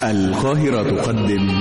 القاهرة تقدم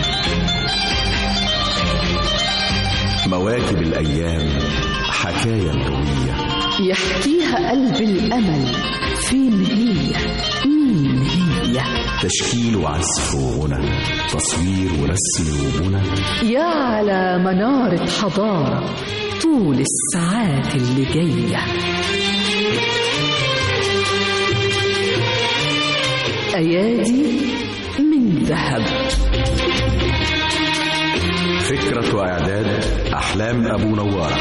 مواكب الأيام حكاية قوية يحكيها قلب الأمل فين هي مين هي تشكيل وعزف وغنى تصوير ورسم وبنى يا على منارة حضارة طول الساعات اللي جاية أيادي من ذهب فكرة وإعداد أحلام أبو نوارة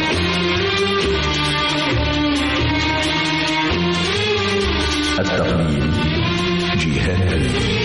التقديم جيهان كريم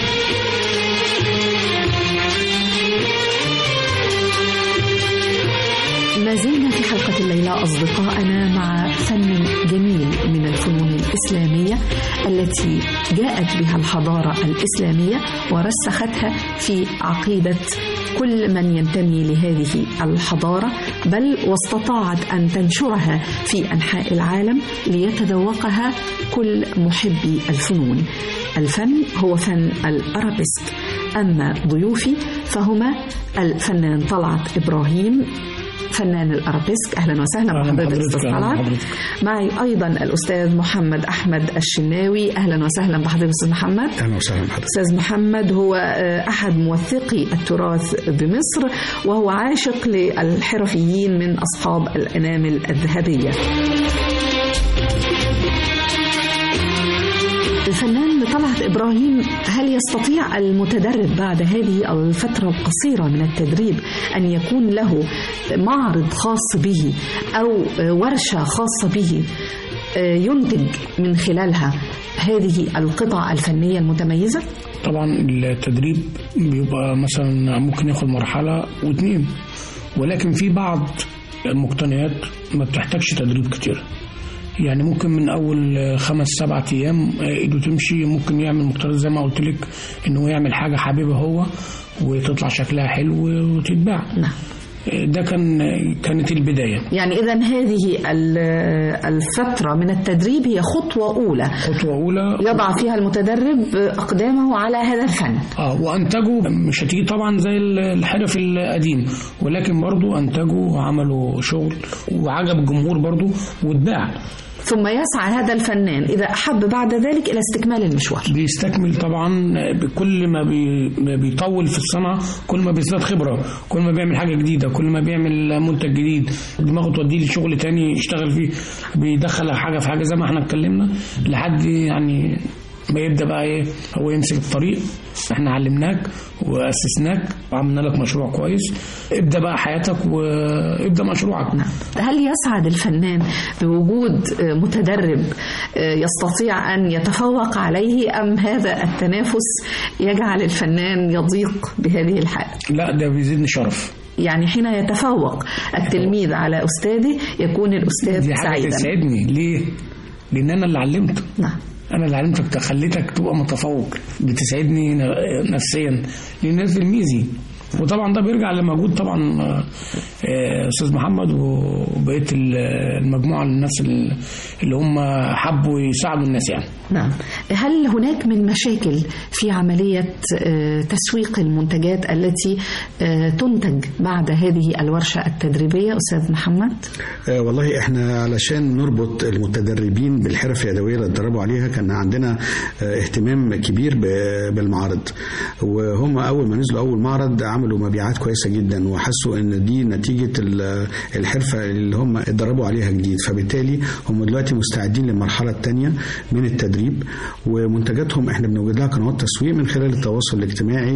ما زلنا في حلقة الليلة أصدقائنا مع فن جميل من الفنون الإسلامية التي جاءت بها الحضارة الإسلامية ورسختها في عقيدة كل من ينتمي لهذه الحضارة بل واستطاعت أن تنشرها في أنحاء العالم ليتذوقها كل محبي الفنون الفن هو فن الأرابيسك أما ضيوفي فهما الفنان طلعت إبراهيم فنان الارابيسك اهلا وسهلا بحضرتك استاذ طلعت معي ايضا الاستاذ محمد احمد الشناوي اهلا وسهلا بحضرتك استاذ محمد اهلا وسهلا بحضرتك استاذ محمد هو احد موثقي التراث بمصر وهو عاشق للحرفيين من اصحاب الانامل الذهبيه الفنان طلعت ابراهيم هل يستطيع المتدرب بعد هذه الفتره القصيره من التدريب ان يكون له معرض خاص به او ورشه خاصه به ينتج من خلالها هذه القطع الفنيه المتميزه؟ طبعا التدريب بيبقى مثلا ممكن ياخد مرحله واثنين ولكن في بعض المقتنيات ما بتحتاجش تدريب كتير يعني ممكن من اول خمس سبعة ايام ايده تمشي ممكن يعمل مقترض زي ما قلت لك ان هو يعمل حاجه حاببها هو وتطلع شكلها حلو وتتباع نعم ده كان كانت البدايه يعني اذا هذه الفتره من التدريب هي خطوه اولى خطوه اولى يضع فيها المتدرب اقدامه على هذا الفن اه وانتجوا مش هتيجي طبعا زي الحرف القديم ولكن برضو انتجوا وعملوا شغل وعجب الجمهور برضو واتباع ثم يسعى هذا الفنان إذا أحب بعد ذلك إلى استكمال المشوار بيستكمل طبعا بكل ما, بي ما بيطول في الصنعة كل ما بيزداد خبرة كل ما بيعمل حاجة جديدة كل ما بيعمل منتج جديد دماغه توديه لشغل تاني يشتغل فيه بيدخل حاجة في حاجة زي ما احنا اتكلمنا لحد يعني ما يبدا بقى ايه هو يمسك الطريق احنا علمناك واسسناك وعملنا لك مشروع كويس ابدا بقى حياتك وابدا مشروعك نعم. هل يسعد الفنان بوجود متدرب يستطيع ان يتفوق عليه ام هذا التنافس يجعل الفنان يضيق بهذه الحاله لا ده بيزيدني شرف يعني حين يتفوق التلميذ على استاذه يكون الاستاذ دي حاجه سعيدا تسعدني ليه لان انا اللي علمته نعم انا اللي علمتك خليتك تبقى متفوق بتسعدني نفسيا لان تلميذي وطبعا ده بيرجع لمجهود طبعا استاذ محمد وبقيه المجموعه الناس اللي هم حبوا يساعدوا الناس يعني نعم هل هناك من مشاكل في عمليه تسويق المنتجات التي تنتج بعد هذه الورشه التدريبيه استاذ محمد والله احنا علشان نربط المتدربين بالحرف اليدويه اللي اتدربوا عليها كان عندنا اهتمام كبير بالمعارض وهم اول ما نزلوا اول معرض عملوا مبيعات كويسه جدا وحسوا ان دي نتيجه الحرفه اللي هم اتدربوا عليها جديد فبالتالي هم دلوقتي مستعدين للمرحله الثانيه من التدريب ومنتجاتهم احنا بنوجد لها قنوات تسويق من خلال التواصل الاجتماعي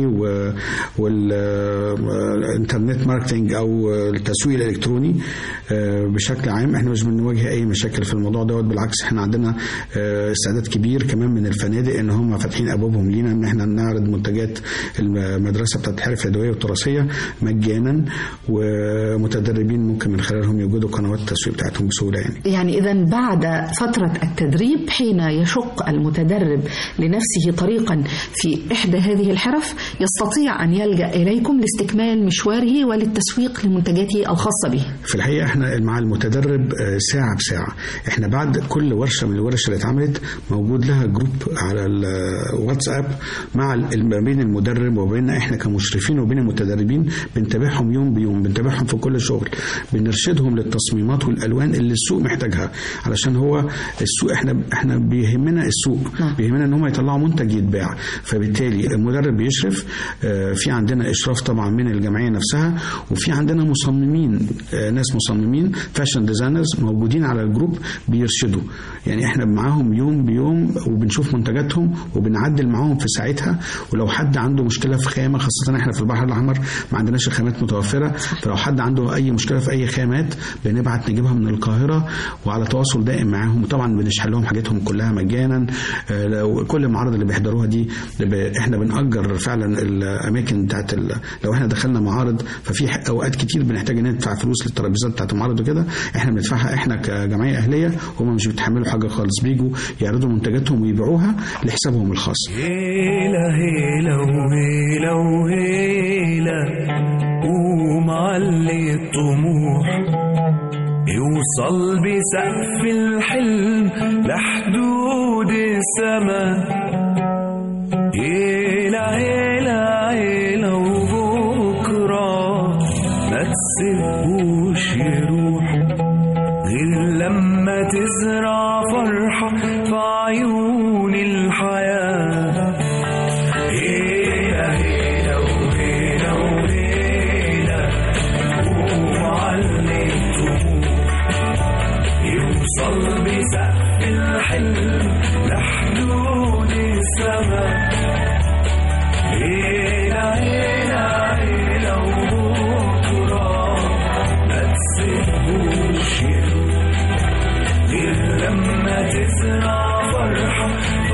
والانترنت ماركتنج او التسويق الالكتروني بشكل عام احنا مش بنواجه اي مشاكل في الموضوع دوت بالعكس احنا عندنا استعداد كبير كمان من الفنادق ان هم فاتحين ابوابهم لينا ان احنا نعرض منتجات المدرسه بتاعت الحرف اليدويه والتراثيه مجانا ومتدربين ممكن من خلالهم يوجدوا قنوات التسويق بتاعتهم بسهوله يعني يعني إذا بعد فترة التدريب حين يشق المتدرب لنفسه طريقا في إحدى هذه الحرف يستطيع أن يلجأ إليكم لاستكمال مشواره وللتسويق لمنتجاته الخاصة به في الحقيقه احنا مع المتدرب آه، ساعه بساعه احنا بعد كل ورشه من الورش اللي اتعملت موجود لها جروب على الواتساب مع ال- ما بين المدرب وبيننا احنا كمشرفين وبين المتدربين بنتابعهم يوم بيوم بنتابعهم في كل شغل بنرشدهم للتصميمات والالوان اللي السوق محتاجها علشان هو السوق احنا احنا بيهمنا السوق نعم. بيهمنا ان هم يطلعوا منتج يتباع فبالتالي المدرب بيشرف آه، في عندنا اشراف طبعا من الجمعيه نفسها وفي عندنا مصممين آه، ناس مصممين فاشن ديزاينرز موجودين على الجروب بيرشدوا يعني احنا معاهم يوم بيوم وبنشوف منتجاتهم وبنعدل معاهم في ساعتها ولو حد عنده مشكله في خامه خاصه احنا في البحر الاحمر ما عندناش الخامات متوفره فلو حد عنده اي مشكله في اي خامات بنبعت نجيبها من القاهره وعلى تواصل دائم معاهم وطبعا بنشحن لهم حاجاتهم كلها مجانا آه، لو كل المعارض اللي بيحضروها دي ب- احنا بنأجر فعلا الاماكن بتاعت ال- لو احنا دخلنا معارض ففي ح- اوقات كتير بنحتاج ان ندفع فلوس للترابيزات بتاعت المعارض وكده احنا بندفعها احنا كجمعيه اهليه هم مش بيتحملوا حاجه خالص بيجوا يعرضوا منتجاتهم ويبيعوها لحسابهم الخاص هيلا هيلا وهيلا وهيلا قوم علي الطموح يوصل بسقف الحلم لحدود السما هيلا هيلا هيلا وبكرة ما تسيبوش يروح غير لما تزرع فرحة في عيون الحياة هيلا هيلا وهيلا وهيلا ومعلي الطموح يوصل بسقف الحلم لحدود السما هيلا هيلا هيلا وبكرة ما تسيبوش يروح غير لما تزرع فرحة في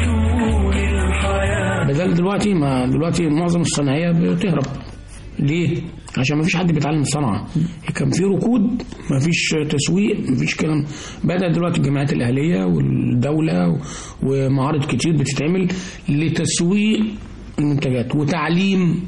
عيون الحياة بدل دلوقتي ما دلوقتي معظم الصناعيه بتهرب ليه؟ عشان ما فيش حد بيتعلم الصنعه كان في ركود ما فيش تسويق ما فيش كلام بدأ دلوقتي الجامعات الأهلية والدولة و- ومعارض كتير بتتعمل لتسويق المنتجات وتعليم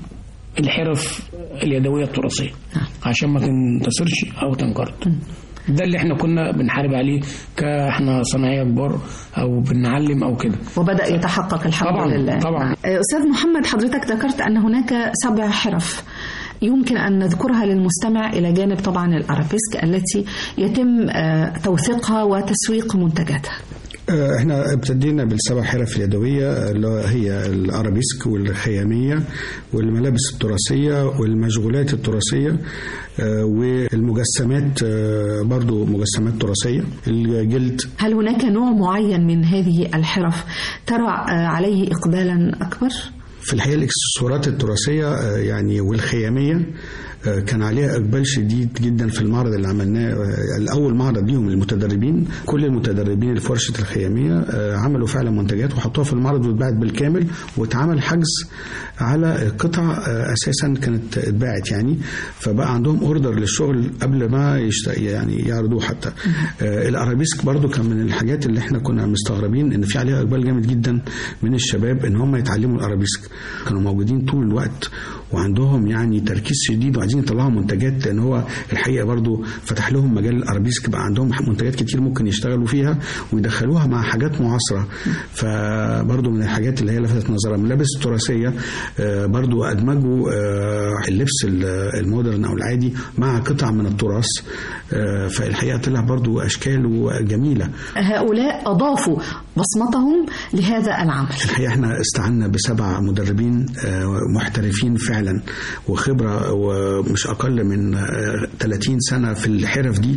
الحرف اليدوية التراثية عشان ما تنتصرش أو تنقرض ده اللي احنا كنا بنحارب عليه كاحنا صناعيه كبار او بنعلم او كده وبدأ يتحقق الحمد طبعاً، لله طبعاً. آه، أستاذ محمد حضرتك ذكرت أن هناك سبع حرف يمكن أن نذكرها للمستمع إلى جانب طبعا الأرابيسك التي يتم آه، توثيقها وتسويق منتجاتها آه، احنا ابتدينا بالسبع حرف اليدوية اللي هي الارابيسك والخيامية والملابس التراثية والمشغولات التراثية آه، والمجسمات آه، برضو مجسمات تراثية الجلد هل هناك نوع معين من هذه الحرف ترى آه، عليه إقبالا أكبر؟ في الحقيقة الاكسسوارات التراثية آه، يعني والخيامية آه، كان عليها اقبال شديد جدا في المعرض اللي عملناه آه، الاول معرض ليهم المتدربين كل المتدربين اللي في ورشه الخياميه آه، عملوا فعلا منتجات وحطوها في المعرض واتباعت بالكامل واتعمل حجز على قطع آه، اساسا كانت اتباعت يعني فبقى عندهم اوردر للشغل قبل ما يشت... يعني يعرضوه حتى آه، الارابيسك برضو كان من الحاجات اللي احنا كنا مستغربين ان في عليها اقبال جامد جدا من الشباب ان هم يتعلموا الارابيسك كانوا موجودين طول الوقت وعندهم يعني تركيز شديد وعايزين يطلعوا منتجات لان هو الحقيقه برضو فتح لهم مجال الارابيسك بقى عندهم منتجات كتير ممكن يشتغلوا فيها ويدخلوها مع حاجات معاصره فبرضو من الحاجات اللي هي لفتت نظرها الملابس التراثيه آه، برضو ادمجوا آه، اللبس ال- المودرن او العادي مع قطع من التراث آه، فالحقيقه طلع برضو اشكال جميله هؤلاء أضافوا بصمتهم لهذا العمل الحقيقه احنا استعنا بسبع مدربين آه، محترفين فعلا وخبره ومش اقل من آه، 30 سنه في الحرف دي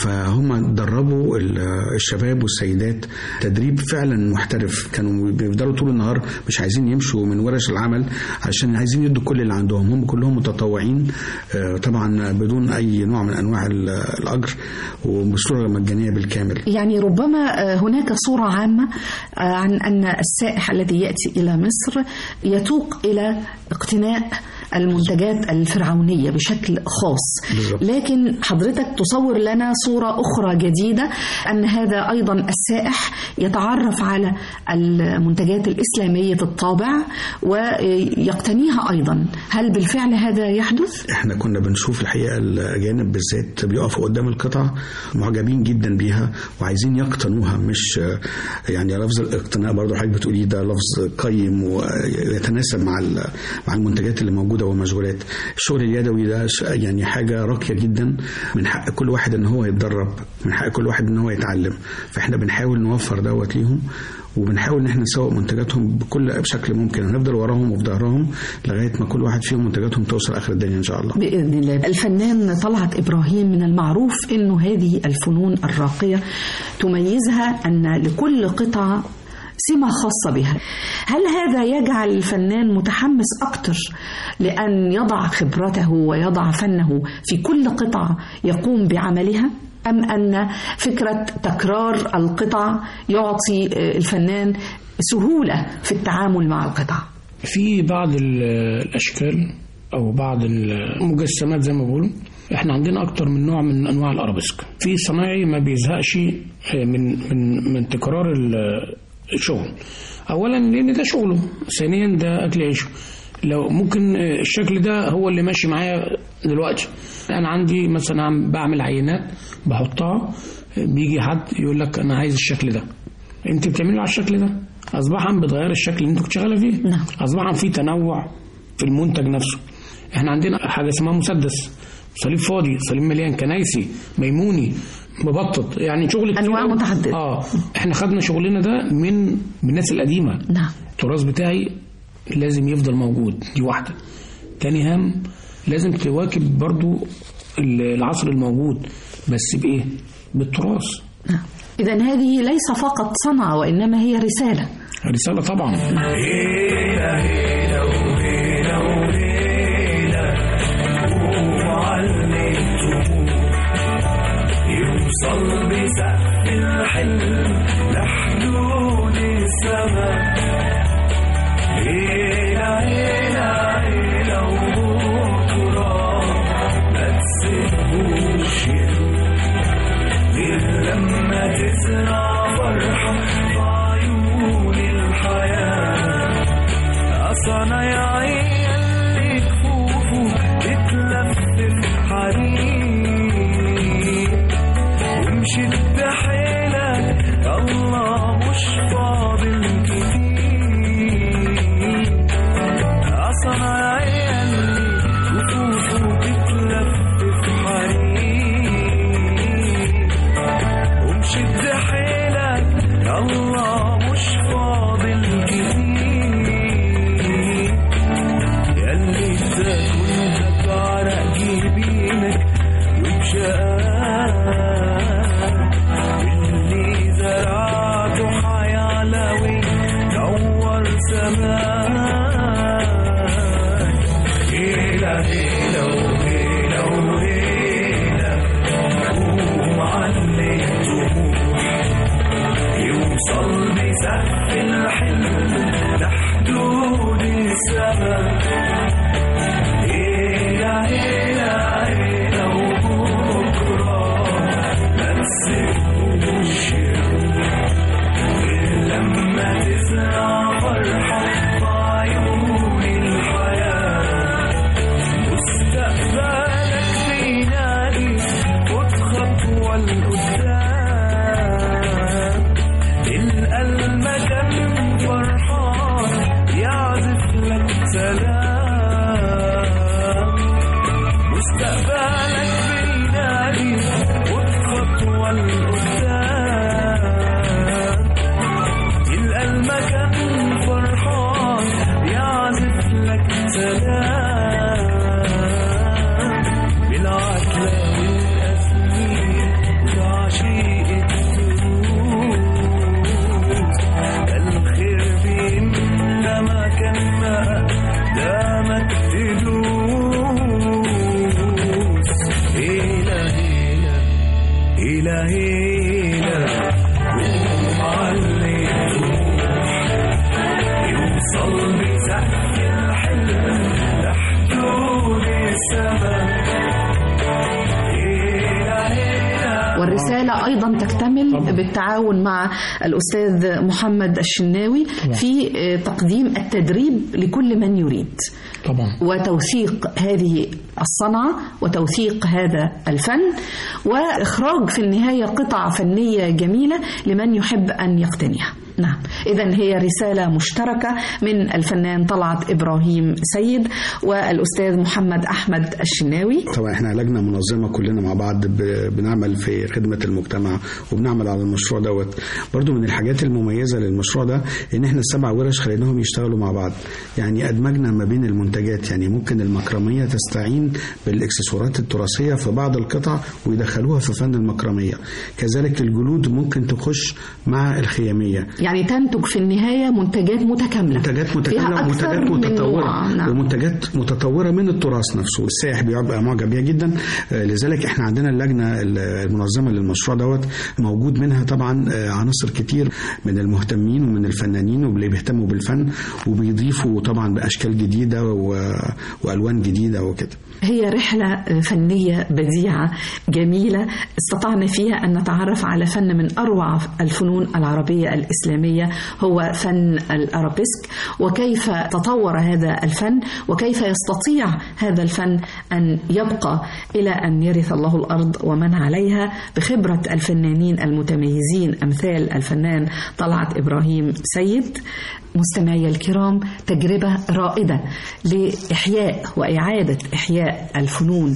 فهم دربوا ال- الشباب والسيدات تدريب فعلا محترف كانوا بيفضلوا طول النهار مش عايزين يمشوا من ورش العمل عشان عايزين يدوا كل اللي عندهم هم كلهم متطوعين آه، طبعا بدون اي نوع من انواع ال- الاجر وبصوره مجانيه بالكامل يعني ربما آه، هناك صورة عامة عامة آه، عن أن السائح الذي يأتي إلى مصر يتوق إلى اقتناء المنتجات الفرعونية بشكل خاص بالضبط. لكن حضرتك تصور لنا صورة أخرى جديدة أن هذا أيضا السائح يتعرف على المنتجات الإسلامية الطابع ويقتنيها أيضا هل بالفعل هذا يحدث؟ احنا كنا بنشوف الحقيقه الاجانب بالذات بيقفوا قدام القطع معجبين جدا بيها وعايزين يقتنوها مش آه، يعني لفظ الاقتناء برضه حضرتك بتقولي ده لفظ قيم ويتناسب مع ال- مع المنتجات اللي موجوده والمشغولات الشغل اليدوي ده ش- يعني حاجه راقيه جدا من حق كل واحد ان هو يتدرب من حق كل واحد ان هو يتعلم فاحنا بنحاول نوفر دوت ليهم وبنحاول ان احنا نسوق منتجاتهم بكل بشكل ممكن هنفضل وراهم وفي ظهرهم لغايه ما كل واحد فيهم منتجاتهم توصل اخر الدنيا ان شاء الله بإذن الله الفنان طلعت إبراهيم من المعروف أنه هذه الفنون الراقية تميزها أن لكل قطعة سمة خاصة بها هل هذا يجعل الفنان متحمس أكتر لأن يضع خبرته ويضع فنه في كل قطعة يقوم بعملها أم أن فكرة تكرار القطع يعطي الفنان سهولة في التعامل مع القطع في بعض ال- الاشكال او بعض المجسمات زي ما بيقولوا احنا عندنا اكتر من نوع من انواع الارابيسك في صنايعي ما بيزهقش من من من تكرار ال- الشغل اولا لان ده شغله ثانيا ده اكل عيشه لو ممكن الشكل ده هو اللي ماشي معايا دلوقتي انا عندي مثلا عم بعمل عينات بحطها بيجي حد يقول لك انا عايز الشكل ده انت بتعمله على الشكل ده اصبحا بتغير الشكل اللي انت كنت شغاله فيه نعم. اصبحا في تنوع في المنتج نفسه احنا عندنا حاجه اسمها مسدس صليب فاضي صليب مليان كنايسي ميموني مبطط يعني شغل كتير أنواع أوي. متعددة. اه احنا خدنا شغلنا ده من من الناس القديمه نعم التراث بتاعي لازم يفضل موجود دي واحده تاني هم لازم تواكب برضو العصر الموجود بس بايه بالتراث إذا هذه ليس فقط صنعة وإنما هي رسالة رساله طبعا يوصل بسقف الحلم لحدود السماء هيلا هيلا هيلا وبكرة ما تسيبوش غير لما تزرع فرحة في عيون الحياة صنايعي اللي كفوفه تتلفف حريق ومشيت حيلك الله مش فاضل كتير صنايعي اللي كفوفه تتلفف حريق ومشيت حيلك الله مش فاضل كتير ياللي تاكلها بعرق جبينك وبشقاك اللي زرعته حيعلوي نور سماك هيلا هيلا وهيلا وهيلا قوم علي الطموح يوصل بسقف الحلم لحدود السماء هيلا هيلا هيلا وبكرة ما تسيبوش غير لما تزرع فرحة في عيون الحياة مستقبلك بينادي خد خطوة لقدام القلب كان فرحان يعزف لك سلام مستقبلك بينادي خد خطوة لقدام القلب كان فرحان يعزف لك سلام بالعتلة والأسمين وتعشيق الدروس الخير بينا ما كان ما دامت تدوس هيلا هيلا هيلا هيلا قوم علي الرسالة أيضا تكتمل طبعا. بالتعاون مع الأستاذ محمد الشناوي في آه، تقديم التدريب لكل من يريد طبعا وتوثيق هذه الصنعة وتوثيق هذا الفن وإخراج في النهاية قطع فنية جميلة لمن يحب أن يقتنيها نعم إذا هي رسالة مشتركة من الفنان طلعت إبراهيم سيد والأستاذ محمد أحمد الشناوي طبعا احنا لجنه منظمه كلنا مع بعض ب- بنعمل في خدمه المجتمع وبنعمل على المشروع دوت برضو من الحاجات المميزه للمشروع ده ان احنا السبع ورش خليناهم يشتغلوا مع بعض يعني ادمجنا ما بين المنتجات يعني ممكن المكرميه تستعين بالاكسسوارات التراثيه في بعض القطع ويدخلوها في فن المكرميه كذلك الجلود ممكن تخش مع الخياميه يعني تنتج في النهاية منتجات متكاملة منتجات فيها متكامله أكثر ومنتجات من متطوره نوع. نعم. ومنتجات متطوره من التراث نفسه السائح بيبقى معجب بيها جدا آه، لذلك احنا عندنا اللجنه المنظمه للمشروع دوت موجود منها طبعا آه، عناصر كتير من المهتمين ومن الفنانين واللي بيهتموا بالفن وبيضيفوا طبعا باشكال جديده و- والوان جديده وكده هي رحلة فنية بديعة جميلة استطعنا فيها أن نتعرف على فن من أروع الفنون العربية الإسلامية هو فن الأرابيسك وكيف تطور هذا الفن وكيف يستطيع هذا الفن أن يبقى إلى أن يرث الله الأرض ومن عليها بخبرة الفنانين المتميزين أمثال الفنان طلعت إبراهيم سيد مستمعي الكرام تجربة رائدة لإحياء وإعادة إحياء الفنون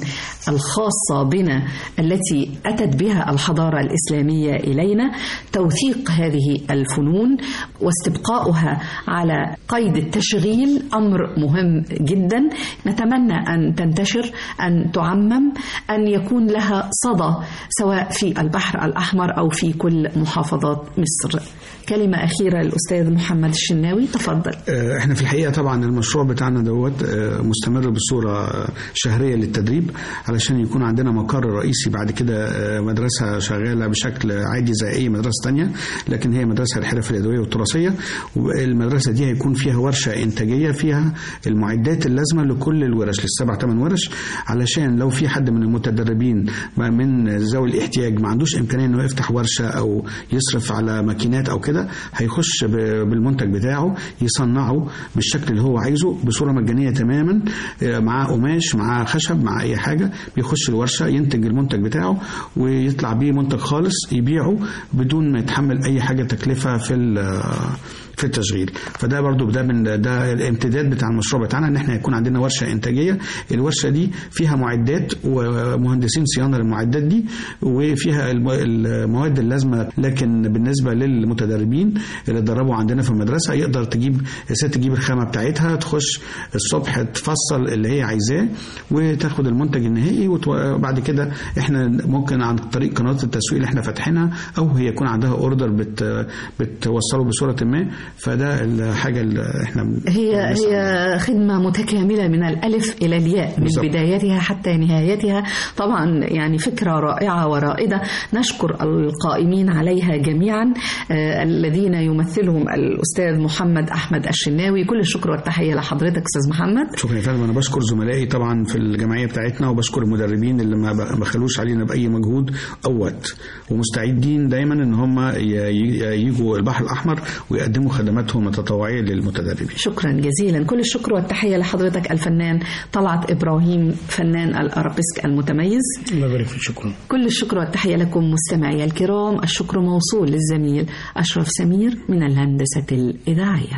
الخاصة بنا التي أتت بها الحضارة الإسلامية إلينا توثيق هذه الفنون واستبقاؤها على قيد التشغيل أمر مهم جدا نتمنى أن تنتشر أن تعمم أن يكون لها صدى سواء في البحر الأحمر أو في كل محافظات مصر كلمة أخيرة للأستاذ محمد الشناوي تفضل آه، احنا في الحقيقه طبعا المشروع بتاعنا دوت آه، مستمر بصوره آه، شهريه للتدريب علشان يكون عندنا مقر رئيسي بعد كده آه، مدرسه شغاله بشكل عادي زي اي مدرسه تانية لكن هي مدرسه الحرف اليدويه والتراثيه والمدرسه دي هيكون فيها ورشه انتاجيه فيها المعدات اللازمه لكل الورش للسبع ثمان ورش علشان لو في حد من المتدربين ما من ذوي الاحتياج ما عندوش امكانيه انه يفتح ورشه او يصرف على ماكينات او كده هيخش ب- بالمنتج بتاعه يصنعه بالشكل اللي هو عايزه بصوره مجانيه تماما آه، معاه قماش معاه خشب مع اي حاجه بيخش الورشه ينتج المنتج بتاعه ويطلع بيه منتج خالص يبيعه بدون ما يتحمل اي حاجه تكلفه في ال- في التشغيل فده برضو ده من ده الامتداد بتاع المشروع بتاعنا ان احنا يكون عندنا ورشه انتاجيه الورشه دي فيها معدات ومهندسين صيانه للمعدات دي وفيها الم- المواد اللازمه لكن بالنسبه للمتدربين اللي اتدربوا عندنا في المدرسه يقدر تجيب الست تجيب الخامه بتاعتها تخش الصبح تفصل اللي هي عايزاه وتاخد المنتج النهائي وت- وبعد كده احنا ممكن عن طريق قناه التسويق اللي احنا فاتحينها او هي يكون عندها اوردر بت بتوصله بصوره ما فده الحاجه اللي احنا بن- هي بنسعى هي خدمة متكاملة من الألف إلى الياء من بالظبط. بدايتها حتى نهايتها طبعا يعني فكرة رائعة ورائدة نشكر القائمين عليها جميعا آه، الذين يمثلهم الأستاذ محمد أحمد الشناوي كل الشكر والتحية لحضرتك أستاذ محمد شكرا يا فندم انا بشكر زملائي طبعا في الجمعيه بتاعتنا وبشكر المدربين اللي ما ب- ما خلوش علينا باي مجهود او وقت ومستعدين دايما ان هم ي- ي- يجوا البحر الاحمر ويقدموا خدماتهم التطوعيه للمتدربين شكرا جزيلا كل الشكر والتحية لحضرتك الفنان طلعت إبراهيم فنان الأرابيسك المتميز الله يبارك فيك شكرا كل الشكر والتحية لكم مستمعي الكرام الشكر موصول للزميل أشرف سمير من الهندسة الإذاعية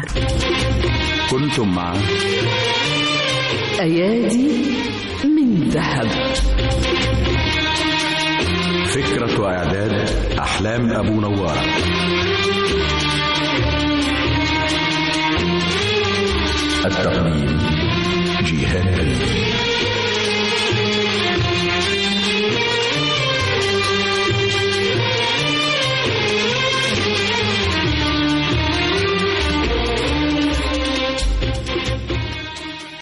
كنتم مع أيادي من ذهب فكرة وإعداد أحلام أبو نوارة التقديم جيهان كريم